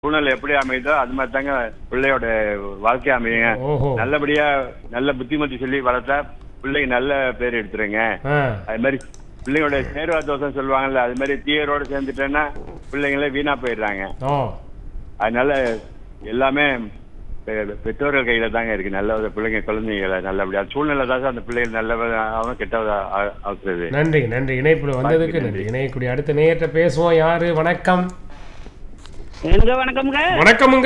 சூழ்நிலை எப்படி அமையுதோ அது மாதிரி தாங்க பிள்ளையோட வாழ்க்கை அமையுங்க ஓஹோ நல்லபடியா நல்ல புத்திமதி சொல்லி வளர்த்தா பிள்ளைக்கு நல்ல பேர் எடுத்துருங்க ஆ அது மாதிரி பிள்ளைங்களோட சேர்வா தோசம் சொல்லுவாங்கல்ல அது மாதிரி தீயரோட சேர்ந்துட்டேன்னா பிள்ளைங்களே வீணா போயிடுறாங்க ஓ அதனால எல்லாமே பெ- பெற்றோர்கள் கையில தாங்க இருக்கு நல்ல ஒரு பிள்ளைங்க குழந்தைகளை நல்லபடியா சூழ்நிலை தான் சார் அந்த பிள்ளைகள் நல்லவங்க கெட்டவதா ஆ- ஆக்குறது நன்றி நன்றி இணைப்புல வந்ததுக்கு நன்றி இணையக்கூடிய அடுத்த நேரத்தை பேசுவோம் யாரு வணக்கம் எனக்கு வணக்கம்ங்க வணக்கமுங்க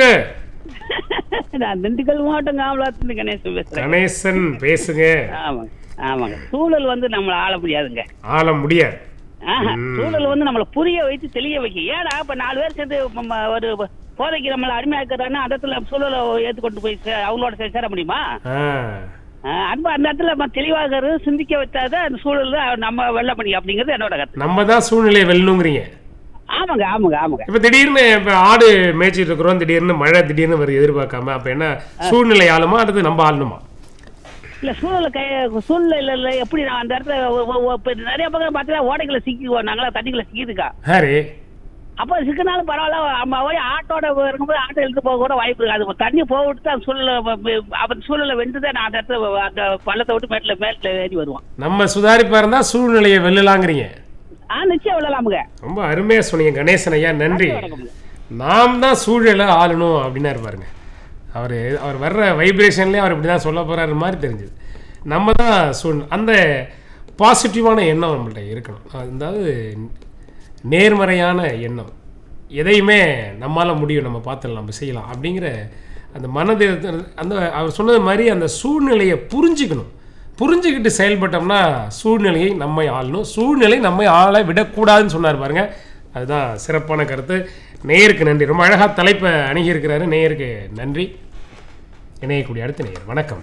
நான் திண்டுக்கல் மாவட்டம் காமலாத்துலேருந்து கணேசன் பேசுறேன் கணேசன் பேசுங்க ஆமாங்க ஆமாங்க சூழல் வந்து நம்மளை ஆள முடியாதுங்க ஆள முடியாது ஆஹா, ம். சூழல் வந்து நம்மளை புரிய வைத்து தெளிய வைக்க ஏடா இப்ப நாலு பேர் சேர்ந்து ம- ம- ஒரு போதைக்கு நம்மளை அடிமையாக்குறாங்கன்னா அந்த இடத்துல சூழலை ஏற்றுக்கொண்டு போய் சே- அவங்களோட சே- சேர முடியுமா ஆ ஆ, அன்பு அந்த இடத்துல நம்ம தெளிவாகிறது சிந்திக்க வச்சாதான் அந்த சூழல் நம்ம வெள்ள முடியும் அப்படிங்கிறது என்னோட கருத்து நம்ம தான் சூழ்நிலையை வெல்லணுங்கிறீங்க ஆமாங்க ஆமாங்க ஆமாங்க இப்ப திடீர்னு இப்ப ஆடு மேய்ச்சிட்டு இருக்கிறோம் திடீர்னு மழை திடீர்னு வருது எதிர்பார்க்காம அப்ப என்ன சூழ்நிலை ஆளுமா அடுத்து நம்ம ஆளணுமா இல்ல சூழலை கை சூழ்நிலை எப்படி நான் அந்த இடத்துல ஒ- ஒ- ஒ- இப்ப நிறைய பக்கம் பார்த்தா ஓடைகளை சிக்கிக்குவோம் நாங்களா தண்ணிக்குள்ள சிக்கிதுக்கா ஹரி அப்போ சிக்கினாலும் பரவாயில்ல நம்ம போய் ஆட்டோட இருக்கும்போது ஆட்டோ எடுத்து போக கூட வாய்ப்பு இருக்கு அது தண்ணி போக விட்டு அந்த சூழலை அவன் சூழலை வென்றுதான் நான் அந்த இடத்துல அந்த பள்ளத்தை விட்டு மேட்டில் மேட்டில் ஏறி வருவான் நம்ம சுதாரிப்பா இருந்தா சூழ்நிலையை வெல்லலாங்கிறீங்க ஆ நிச்சயம் விழலாமுங்க ரொம்ப அருமையா சொன்னீங்க கணேசன் ஐயா நன்றி வணக்கம்ங்க. நாம் தான் சூழலை ஆளணும் அப்படின்னாரு பாருங்க அவர் அவர் வர்ற வைப்ரேஷன்லேயே அவர் இப்படி தான் சொல்ல போறாரு மாதிரி தெரிஞ்சுது நம்ம தான் சூழ் அந்த பாசிட்டிவான எண்ணம் நம்மள்ட்ட இருக்கணும் அதாவது நேர்மறையான எண்ணம் எதையுமே நம்மால் முடியும் நம்ம பார்த்துடலாம் நம்ம செய்யலாம் அப்படிங்கிற அந்த மனது அந்த அவர் சொன்னது மாதிரி அந்த சூழ்நிலையை புரிஞ்சுக்கணும் புரிஞ்சுக்கிட்டு செயல்பட்டோம்னா சூழ்நிலையை நம்மை ஆளணும் சூழ்நிலை நம்மை ஆள விடக்கூடாதுன்னு சொன்னார் பாருங்க அதுதான் சிறப்பான கருத்து நேயருக்கு நன்றி ரொம்ப அழகாக தலைப்பை அணுகியிருக்கிறாரு நேயருக்கு நன்றி இணையக்கூடிய அடுத்த நேயர் வணக்கம்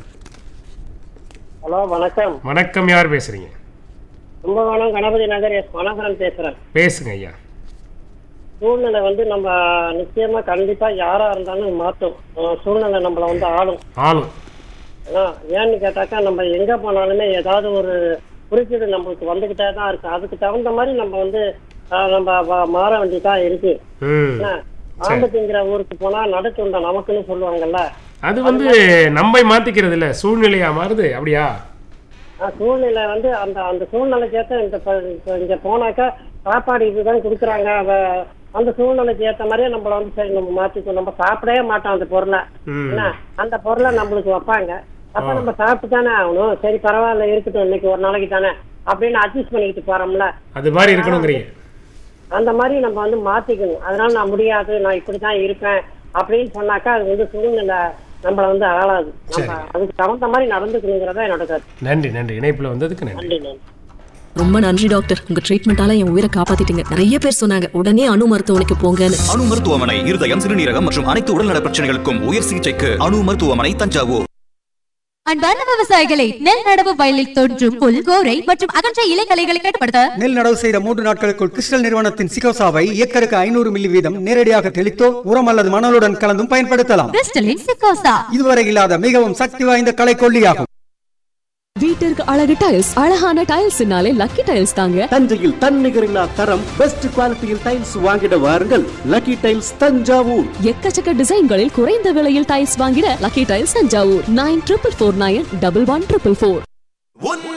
ஹலோ வணக்கம் வணக்கம் யார் பேசுறீங்க கும்பகோணம் கணபதி நகர் எஸ் மனோகரன் பேசுறேன் பேசுங்க ஐயா சூழ்நிலை வந்து நம்ம நிச்சயமா கண்டிப்பா யாரா இருந்தாலும் மாற்றும் அஹ் சூழ்நிலை நம்மள வந்து ஆளும் ஆளும் ஏன்னா, ஏன்னு கேட்டாக்கா நம்ம எங்க போனாலுமே ஏதாவது ஒரு குறிப்பீடு நம்மளுக்கு வந்துகிட்டே தான் இருக்கு அதுக்கு தகுந்த மாதிரி நம்ம வந்து அஹ், நம்ம வ- மாற வேண்டியதா இருக்கு ம் என்ன, ஆம்பத்துங்கிற ஊருக்கு போனா நடுத்துண்டா நமக்குன்னு சொல்லுவாங்கல்ல அது வந்து நம்மை மாத்திக்கிறது இல்ல சூழ்நிலையா மாறுது அப்படியா அஹ், சூழ்நிலை வந்து அந்த அந்த சூழ்நிலைக்கு ஏற்ற இந்த ப- இப்ப இங்க போனாக்கா சாப்பாடு இதுதான் கொடுக்குறாங்க அவ- அந்த சூழ்நிலைக்கு ஏற்ற மாதிரியே நம்மள வந்து சரி நம்ம மாத்திக்கணும் நம்ம சாப்பிடவே மாட்டோம் அந்த பொருளை ம் என்ன அந்த பொருளை நம்மளுக்கு வைப்பாங்க அப்ப நம்ம சாப்பிட்டு தானே ஆகணும் சரி பரவாயில்ல இருக்கட்டும் இன்னைக்கு ஒரு நாளைக்கு தானே அப்படின்னு அட்ஜஸ்ட் பண்ணிக்கிட்டு போறோம்ல அது மாதிரி இருக்கணுங்கிறீங்க அந்த மாதிரி நம்ம வந்து மாத்திக்கணும் அதனால நான் முடியாது நான் இப்படிதான் இருப்பேன் அப்படின்னு சொன்னாக்கா அது வந்து சூழ்நிலை நம்மள வந்து ஆளாது நம்ம அதுக்கு தகுந்த மாதிரி நடந்துக்கணுங்கிறதா என்னோட கருத்து நன்றி நன்றி இணைப்புல வந்ததுக்கு நன்றி நன்றி நன்றி ரொம்ப நன்றி டாக்டர் உங்க ட்ரீட்மெண்டால என் உயிரை காப்பாத்திட்டீங்க நிறைய பேர் சொன்னாங்க உடனே அணு மருத்துவமனைக்கு போங்கன்னு அணு மருத்துவமனை இருதயம் சிறுநீரகம் மற்றும் அனைத்து உடல்நல பிரச்சனைகளுக்கும் உயர் சிகிச்சைக்கு அணு மருத்துவமனை தஞ்சாவூர் அன்பார்ந்த விவசாயிகளை நெல் நடவு வயலில் தோன்றும் புல் கோரை மற்றும் அகன்ற இலைகளைகளை கட்டுப்படுத்த நெல் நடவு செய்த மூன்று நாட்களுக்குள் கிறிஸ்டல் நிறுவனத்தின் சிகோசாவை ஏக்கருக்கு ஐநூறு மில்லி வீதம் நேரடியாக தெளித்தோ உரம் அல்லது மணலுடன் கலந்தும் பயன்படுத்தலாம் கிறிஸ்டலின் சிக்கோசா இதுவரை இல்லாத மிகவும் சக்தி வாய்ந்த கலை கொல்லியாகும் வீட்டிற்கு அழகு டைல்ஸ் அழகான டைல்ஸ்னாலே லக்கி டைல்ஸ் தாங்க தஞ்சையில் தன்னிகரில்லா தரம் பெஸ்ட் குவாலிட்டியில் டைல்ஸ் வாங்கிட வாருங்கள் லக்கி டைல்ஸ் தஞ்சாவூர் எக்கச்சக்க டிசைன்களில் குறைந்த விலையில் டைல்ஸ் வாங்கிட lucky tiles Thanjavur nine triple four nine double one triple four உன்